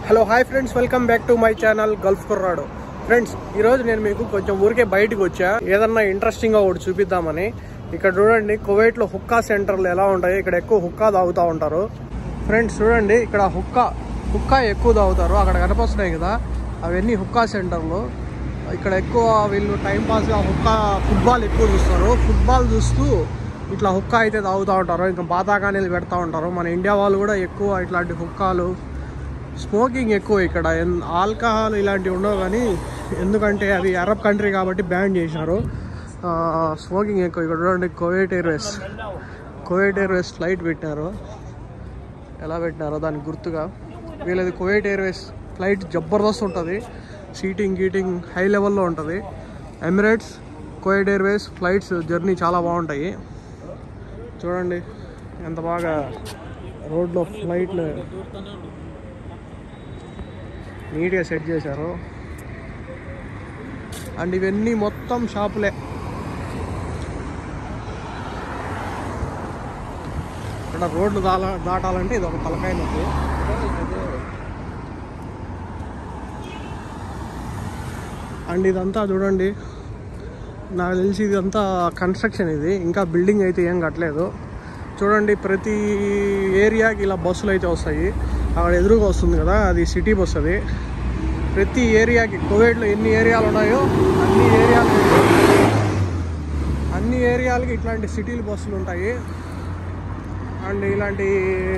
hello hi friends welcome back to my channel gulf కుర్రాడు friends ఈరోజు నేను మీకు కొంచెం ఊరికే బయటకు వచ్చా ఏదన్నా ఇంట్రెస్టింగ్గా ఒకటి చూపిద్దామని ఇక్కడ చూడండి కువైట్లో హుక్కా సెంటర్లు ఎలా ఉంటాయి ఇక్కడ ఎక్కువ హుక్కా తాగుతూ ఉంటారు ఫ్రెండ్స్ చూడండి ఇక్కడ హుక్కా హుక్కా ఎక్కువ తాగుతారు అక్కడ కనిపిస్తున్నాయి కదా అవన్నీ హుక్కా సెంటర్లు ఇక్కడ ఎక్కువ వీళ్ళు టైం పాస్గా హుక్కా ఫుట్బాల్ ఎక్కువ చూస్తారు ఫుట్బాల్ చూస్తూ ఇట్లా హుక్కా అయితే తాగుతూ ఉంటారు ఇంకా బాతాకానీలు పెడతా ఉంటారు మన ఇండియా వాళ్ళు కూడా ఎక్కువ ఇట్లాంటి హుక్కాలు స్మోకింగ్ ఎక్కువ ఇక్కడ ఎన్- ఆల్కహాల్ ఇలాంటివి ఉండవు కానీ ఎందుకంటే అవి అరబ్ కంట్రీ కాబట్టి బ్యాన్ చేశారు ఆ, స్మోకింగ్ ఎక్కువ ఇక్కడ చూడండి Kuwait Airways Kuwait Airways flight పెట్టినారు ఎలా పెట్టినారో దానికి గుర్తుగా వీళ్ళది కువైట్ ఎయిర్వేస్ ఫ్లైట్ జబర్దస్త్ ఉంటుంది సీటింగ్ గీటింగ్ హై లెవెల్లో ఉంటుంది Emirates Kuwait Airways flights journey చాలా బాగుంటాయి చూడండి ఎంత బాగా రోడ్లో ఫ్లైట్లు నీట్గా సెట్ చేశారు అండ్ ఇవన్నీ మొత్తం షాపులే ఇక్కడ రోడ్లు దాల దాటాలంటే ఇది ఒక తలకాయ నొప్పి అండ్ ఇదంతా చూడండి నాకు తెలిసి ఇదంతా కన్స్ట్రక్షన్ ఇది ఇంకా బిల్డింగ్ అయితే ఏం కట్టలేదు చూడండి ప్రతి ఏరియాకి ఇలా బస్సులు అయితే వస్తాయి అక్కడ ఎదురుగా వస్తుంది కదా అది సిటీ బస్ అది ప్రతి ఏరియాకి కువైట్లో ఎన్ని ఏరియాలు ఉన్నాయో అన్ని ఏరియాలు అన్ని ఏరియాలకి ఇట్లాంటి సిటీలు బస్సులు ఉంటాయి అండ్ ఇలాంటి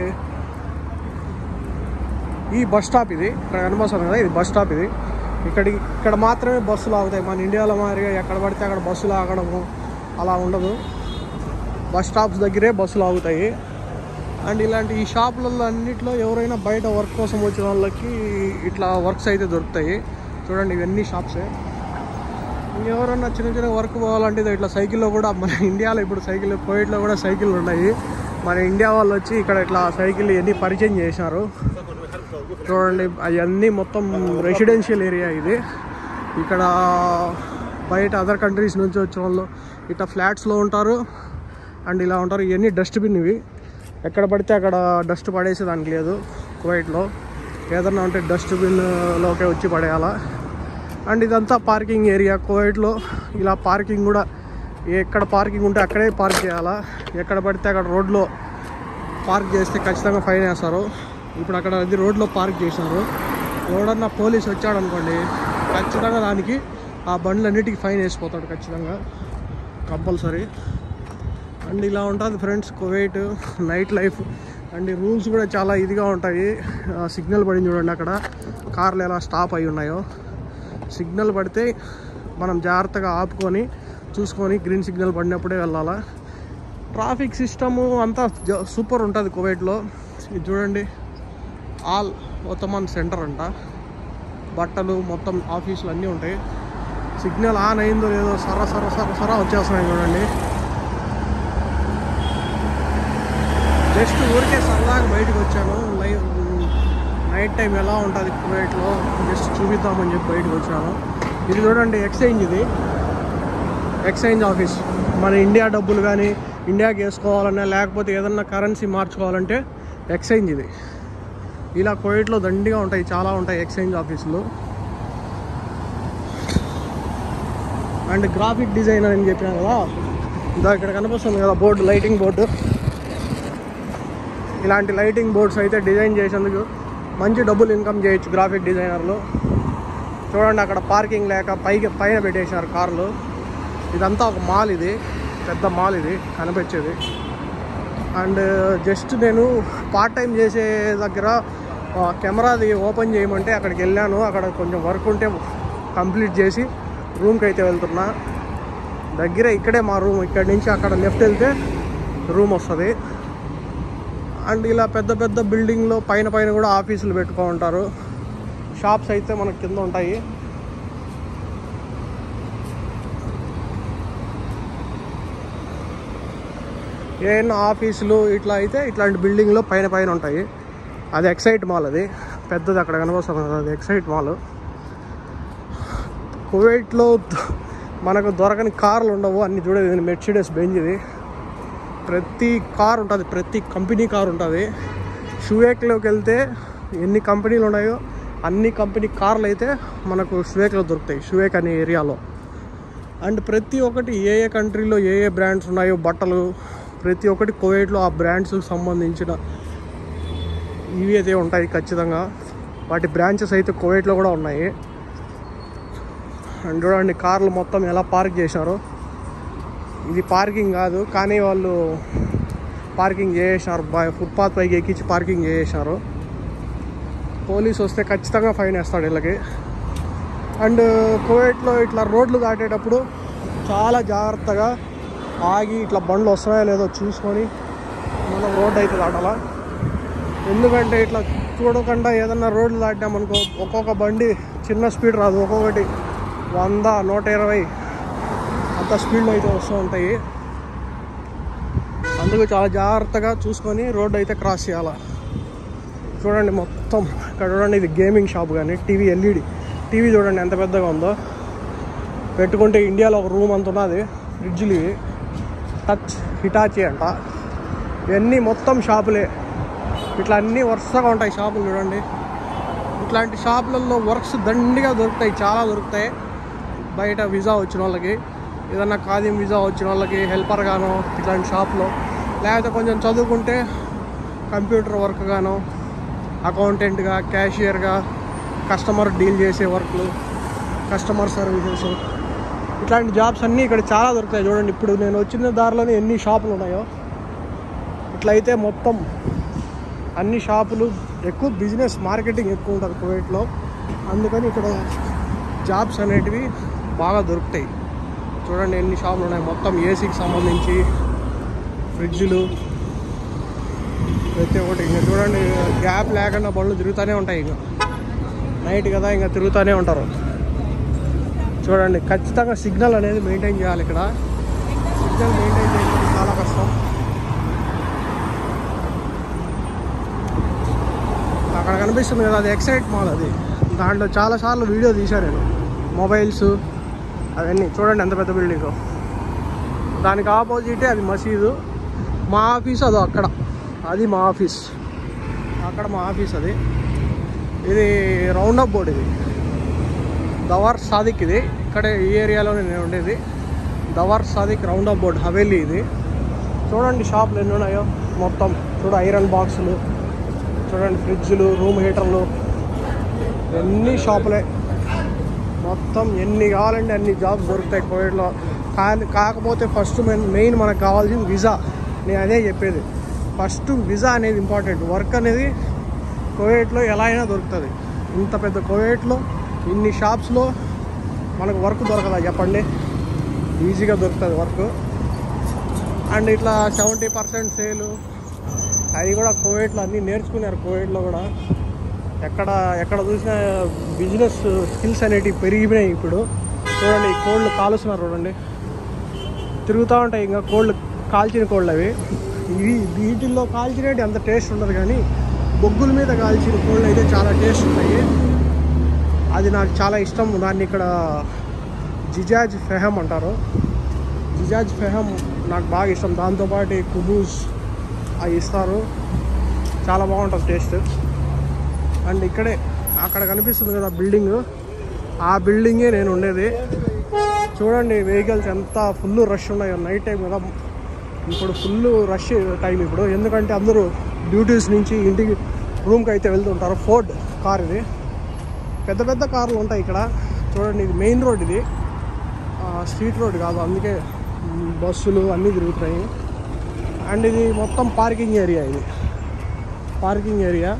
ఈ బస్ స్టాప్ ఇది ఇక్కడ కనిపిస్తుంది కదా ఇది బస్ స్టాప్ ఇది ఇక్కడి ఇక్కడ మాత్రమే బస్సులు ఆగుతాయి మన ఇండియాలో మాదిరిగా ఎక్కడ పడితే అక్కడ బస్సులు ఆగడము అలా ఉండదు బస్ స్టాప్స్ దగ్గరే బస్సులు ఆగుతాయి అండ్ ఇలాంటి ఈ షాపులలో అన్నిట్లో ఎవరైనా బయట వర్క్ కోసం వచ్చిన వాళ్ళకి ఇట్లా వర్క్స్ అయితే దొరుకుతాయి చూడండి ఇవన్నీ షాప్సే ఇంకెవరన్నా చిన్న చిన్న వర్క్ పోవాలంటే ఇదో ఇట్లా సైకిల్లో కూడా మన ఇండియాలో ఇప్పుడు సైకిల్ కోవిడ్లో కూడా సైకిల్ ఉన్నాయి మన ఇండియా వాళ్ళు వచ్చి ఇక్కడ ఇట్లా సైకిల్ ఇవన్నీ పరిచయం చేశారు చూడండి అవన్నీ మొత్తం రెసిడెన్షియల్ ఏరియా ఇది ఇక్కడ బయట అదర్ కంట్రీస్ నుంచి వచ్చిన వాళ్ళు ఇట్లా ఫ్లాట్స్లో ఉంటారు అండ్ ఇలా ఉంటారు ఇవన్నీ డస్ట్బిన్ ఇవి ఎక్కడ పడితే అక్కడ డస్ట్ పడేసేదానికి లేదు కువైట్లో ఏదన్నా ఉంటే డస్ట్బిన్లోకే వచ్చి పడేయాలా అండ్ ఇదంతా పార్కింగ్ ఏరియా కువైట్లో ఇలా పార్కింగ్ కూడా ఎక్కడ పార్కింగ్ ఉంటే అక్కడే పార్క్ చేయాలా ఎక్కడ పడితే అక్కడ రోడ్లో పార్క్ చేస్తే ఖచ్చితంగా ఫైన్ వేస్తారు ఇప్పుడు అక్కడ అది రోడ్లో పార్క్ చేసినారు ఎవడన్నా పోలీస్ వచ్చాడు అనుకోండి ఖచ్చితంగా దానికి ఆ బండ్లన్నిటికీ ఫైన్ వేసిపోతాడు ఖచ్చితంగా కంపల్సరీ అండ్ ఇలా ఉంటుంది friends Kuwait night life and rules కూడా చాలా ఇదిగా ఉంటాయి సిగ్నల్ పడింది చూడండి అక్కడ కార్లు ఎలా స్టాప్ అయి ఉన్నాయో సిగ్నల్ పడితే మనం జాగ్రత్తగా ఆపుకొని చూసుకొని గ్రీన్ సిగ్నల్ పడినప్పుడే వెళ్ళాలా ట్రాఫిక్ సిస్టము అంతా జ- సూపర్ ఉంటుంది కువైట్లో ఇది చూడండి ఆల్ ఒత్తమాన్ సెంటర్ అంట బట్టలు మొత్తం ఆఫీసులు అన్నీ ఉంటాయి సిగ్నల్ ఆన్ అయిందో లేదో సర సర సర సర వచ్చేస్తున్నాయి చూడండి జస్ట్ ఊరికే సరదాగా బయటకు వచ్చాను లైవ్ నైట్ టైం ఎలా ఉంటుంది కువైట్లో జస్ట్ చూపిద్దామని చెప్పి బయటకు వచ్చాను ఇది చూడండి ఎక్స్చేంజ్ ఇది ఎక్స్చేంజ్ ఆఫీస్ మన ఇండియా డబ్బులు కానీ ఇండియాకి వేసుకోవాలన్నా లేకపోతే ఏదన్నా కరెన్సీ మార్చుకోవాలంటే ఎక్స్చేంజ్ ఇది ఇలా కోవిడ్లో దండిగా ఉంటాయి చాలా ఉంటాయి ఎక్స్చేంజ్ ఆఫీసులు అండ్ గ్రాఫిక్ డిజైనర్ అని చెప్పినా కదా ఇదా ఇక్కడ కనిపిస్తుంది కదా బోర్డు లైటింగ్ బోర్డు ఇలాంటి లైటింగ్ బోర్డ్స్ అయితే డిజైన్ చేసేందుకు మంచి డబ్బులు ఇన్కమ్ చేయొచ్చు గ్రాఫిక్ డిజైనర్లు చూడండి అక్కడ పార్కింగ్ లేక పైకి పైన పెట్టేశారు కార్లు ఇదంతా ఒక మాల్ ఇది పెద్ద మాల్ ఇది కనిపించేది అండ్ జస్ట్ నేను పార్ట్ టైం చేసే దగ్గర ఆ, కెమెరాది ఓపెన్ చేయమంటే అక్కడికి వెళ్ళాను అక్కడ కొంచెం వర్క్ ఉంటే కంప్లీట్ చేసి రూమ్కి అయితే వెళ్తున్నా దగ్గరే ఇక్కడే మా రూమ్ ఇక్కడ నుంచి అక్కడ లెఫ్ట్ వెళ్తే రూమ్ వస్తుంది అండ్ ఇలా పెద్ద పెద్ద బిల్డింగ్లో పైన పైన కూడా ఆఫీసులు పెట్టుకో ఉంటారు షాప్స్ అయితే మనకు కింద ఉంటాయి ఏమైనా ఆఫీసులు ఇట్లా అయితే ఇట్లాంటి బిల్డింగ్లో పైన పైన ఉంటాయి అది ఎక్సైట్ మాల్ అది పెద్దది అక్కడ కనబడుతుంది కదా అది ఎక్సైట్ మాల్ కువైట్లో ద- మనకు దొరకని కార్లు ఉండవు అన్ని చూడేది ఇది మెర్సిడెస్ బెంజ్ ఇది ప్రతి కార్ ఉంటుంది ప్రతి కంపెనీ కార్ ఉంటుంది షూయేక్లోకి వెళ్తే ఎన్ని కంపెనీలు ఉన్నాయో అన్ని కంపెనీ కార్లు అయితే మనకు షువేక్లో దొరుకుతాయి షువేక్ అనే ఏరియాలో అండ్ ప్రతి ఒక్కటి ఏ ఏ కంట్రీలో ఏ ఏ బ్రాండ్స్ ఉన్నాయో బట్టలు ప్రతి ఒక్కటి కోవిడ్లో ఆ బ్రాండ్స్కి సంబంధించిన ఇవి అయితే ఉంటాయి ఖచ్చితంగా వాటి బ్రాంచెస్ అయితే కోవిడ్లో కూడా ఉన్నాయి అండ్ చూడండి కార్లు మొత్తం ఎలా పార్క్ చేశారో ఇది పార్కింగ్ కాదు కానీ వాళ్ళు పార్కింగ్ చేసేసినారు బా- ఫుట్పాత్ పైకి ఎక్కించి పార్కింగ్ చేసేసినారు పోలీస్ వస్తే ఖచ్చితంగా ఫైన్ వేస్తాడు వీళ్ళకి అండ్ కోవిడ్లో ఇట్లా రోడ్లు దాటేటప్పుడు చాలా జాగ్రత్తగా ఆగి ఇట్లా బండ్లు వస్తున్నాయో లేదో చూసుకొని మనం రోడ్డు అయితే దాటాలా ఎందుకంటే ఇట్లా చూడకుండా ఏదన్నా రోడ్లు దాటామనుకో ఒక్కొక్క బండి చిన్న స్పీడ్ రాదు ఒక్కొక్కటి వంద నూట ఇరవై అంత స్పీడ్లో అయితే వస్తూ ఉంటాయి అందుకు చాలా జాగ్రత్తగా చూసుకొని రోడ్డు అయితే క్రాస్ చేయాలి చూడండి మొత్తం ఇక్కడ చూడండి ఇది గేమింగ్ షాప్ కానీ టీవీ ఎల్ఈడి టీవీ చూడండి ఎంత పెద్దగా ఉందో పెట్టుకుంటే ఇండియాలో ఒక రూమ్ అంత ఉన్నది ఫ్రిడ్జ్లు ఇవి టచ్ హిటాచి అంట ఇవన్నీ మొత్తం షాపులే ఇట్లా అన్నీ వరుసగా ఉంటాయి షాపులు చూడండి ఇట్లాంటి షాపులలో వర్క్స్ దండిగా దొరుకుతాయి చాలా దొరుకుతాయి బయట వీసా వచ్చిన వాళ్ళకి ఏదన్నా ఖాదీం వీసా వచ్చిన వాళ్ళకి హెల్పర్ గానో ఇట్లాంటి షాప్లో లేకపోతే కొంచెం చదువుకుంటే కంప్యూటర్ వర్క్ గానో అకౌంటెంట్గా క్యాషియర్గా కస్టమర్ డీల్ చేసే వర్క్లు కస్టమర్ సర్వీసెస్ ఇట్లాంటి జాబ్స్ అన్నీ ఇక్కడ చాలా దొరుకుతాయి చూడండి ఇప్పుడు నేను వచ్చిన దారిలోనే ఎన్ని షాపులు ఉన్నాయో ఇట్లయితే మొత్తం అన్ని షాపులు ఎక్కువ బిజినెస్ మార్కెటింగ్ ఎక్కువ ఉంటుంది కువైట్లో అందుకని ఇక్కడ జాబ్స్ అనేటివి బాగా దొరుకుతాయి చూడండి ఎన్ని షాపులు ఉన్నాయి మొత్తం ఏసీకి సంబంధించి ఫ్రిడ్జ్లు ప్రతి ఒక్కటి ఇంకా చూడండి గ్యాప్ లేకుండా బండ్లు తిరుగుతూనే ఉంటాయి ఇంకా నైట్ కదా ఇంకా తిరుగుతూనే ఉంటారు చూడండి ఖచ్చితంగా సిగ్నల్ అనేది మెయింటైన్ చేయాలి ఇక్కడ సిగ్నల్ మెయింటైన్ చేయడం చాలా కష్టం అక్కడ కనిపిస్తుంది కదా అది ఎక్సైట్ మాల్ అది దాంట్లో చాలాసార్లు వీడియో తీశాను నేను మొబైల్స్ అవన్నీ చూడండి ఎంత పెద్ద బిల్డింగ్ దానికి ఆపోజిటే అది మసీదు మా ఆఫీస్ అదో అక్కడ అది మా ఆఫీస్ అక్కడ మా ఆఫీస్ అది ఇది రౌండ్ అప్ బోర్డ్ ఇది దవార్ సాదిక్ ఇది ఇక్కడ ఈ ఏరియాలోనే నేను ఉండేది Dawar Sadiq round up board Hawally ఇది చూడండి షాపులు ఎన్ని ఉన్నాయో మొత్తం చూడ ఐరన్ బాక్సులు చూడండి ఫ్రిడ్జ్లు రూమ్ హీటర్లు ఎన్ని షాపులే మొత్తం ఎన్ని కావాలంటే అన్ని జాబ్స్ దొరుకుతాయి కోవిడ్లో కానీ కాకపోతే ఫస్ట్ మెయిన్ మెయిన్ మనకు కావాల్సింది విజా నేను అదే చెప్పేది ఫస్ట్ విజా అనేది ఇంపార్టెంట్ వర్క్ అనేది కోవిడ్లో ఎలా అయినా దొరుకుతుంది ఇంత పెద్ద కోవిడ్లో ఇన్ని షాప్స్లో మనకు వర్క్ దొరకదా చెప్పండి ఈజీగా దొరుకుతుంది వర్క్ అండ్ ఇట్లా సెవెంటీ పర్సెంట్ సేలు అవి కూడా కోవిడ్లో అన్నీ నేర్చుకున్నారు కోవిడ్లో కూడా ఎక్కడ ఎక్కడ చూసినా బిజినెస్ స్కిల్స్ అనేటివి పెరిగిపోయినాయి ఇప్పుడు చూడండి ఈ కోళ్ళు కాలుస్తున్నారు చూడండి తిరుగుతూ ఉంటాయి ఇంకా కోళ్ళు కాల్చిన కోళ్ళు అవి ఇవి వీటిల్లో కాల్చినవి అంత టేస్ట్ ఉండదు కానీ బొగ్గుల మీద కాల్చిన కోళ్ళు అయితే చాలా టేస్ట్ ఉంటాయి అది నాకు చాలా ఇష్టం దాన్ని ఇక్కడ జిజాజ్ ఫెహం అంటారు జిజాజ్ ఫెహం నాకు బాగా ఇష్టం దాంతోపాటు కుబూస్ అవి ఇస్తారు చాలా బాగుంటుంది టేస్ట్ అండ్ ఇక్కడే అక్కడ కనిపిస్తుంది కదా బిల్డింగ్ ఆ బిల్డింగే నేను ఉండేది చూడండి వెహికల్స్ ఎంత ఫుల్ రష్ ఉన్నాయో నైట్ టైం కదా ఇప్పుడు ఫుల్ రష్ టైం ఇప్పుడు ఎందుకంటే అందరూ డ్యూటీస్ నుంచి ఇంటికి రూమ్కి అయితే వెళ్తుంటారు ఫోర్డ్ కార్ ఇది పెద్ద పెద్ద కార్లు ఉంటాయి ఇక్కడ చూడండి ఇది మెయిన్ రోడ్ ఇది స్ట్రీట్ రోడ్ కాదు అందుకే మ్, బస్సులు అన్నీ తిరుగుతున్నాయి అండ్ ఇది మొత్తం పార్కింగ్ ఏరియా ఇది పార్కింగ్ ఏరియా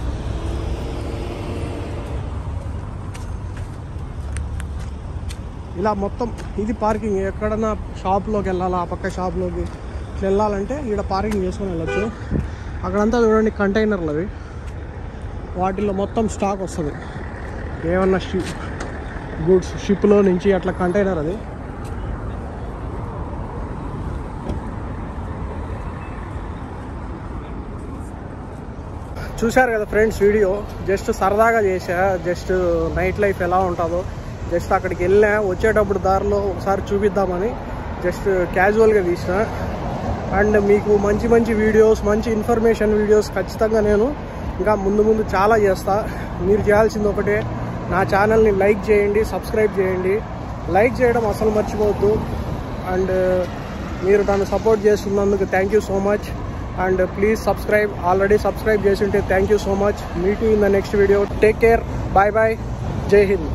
ఇలా మొత్తం ఇది పార్కింగ్ ఎక్కడన్నా షాప్లోకి వెళ్ళాలా ఆ పక్క షాప్లోకి ఇట్లా వెళ్ళాలంటే ఇక్కడ పార్కింగ్ చేసుకొని వెళ్ళొచ్చు అక్కడంతా చూడండి కంటైనర్లు అవి వాటిల్లో మొత్తం స్టాక్ వస్తుంది ఏమన్నా షిప్ గూడ్స్ షిప్లో నుంచి అట్లా కంటైనర్ అది చూశారు కదా ఫ్రెండ్స్ వీడియో జస్ట్ సరదాగా చేసా జస్ట్ నైట్ లైఫ్ ఎలా ఉంటుందో జస్ట్ అక్కడికి వెళ్ళా వచ్చేటప్పుడు దారిలో ఒకసారి చూపిద్దామని జస్ట్ క్యాజువల్గా తీసిన అండ్ మీకు మంచి మంచి వీడియోస్ మంచి ఇన్ఫర్మేషన్ వీడియోస్ ఖచ్చితంగా నేను ఇంకా ముందు ముందు చాలా చేస్తా మీరు చేయాల్సింది ఒకటే నా ఛానల్ని లైక్ చేయండి సబ్స్క్రైబ్ చేయండి లైక్ చేయడం అసలు మర్చిపోవద్దు అండ్ మీరు నన్ను సపోర్ట్ చేస్తున్నందుకు thank you so much and please subscribe already subscribe చేసి ఉంటే thank you so much meet in the next video take care bye bye Jai Hind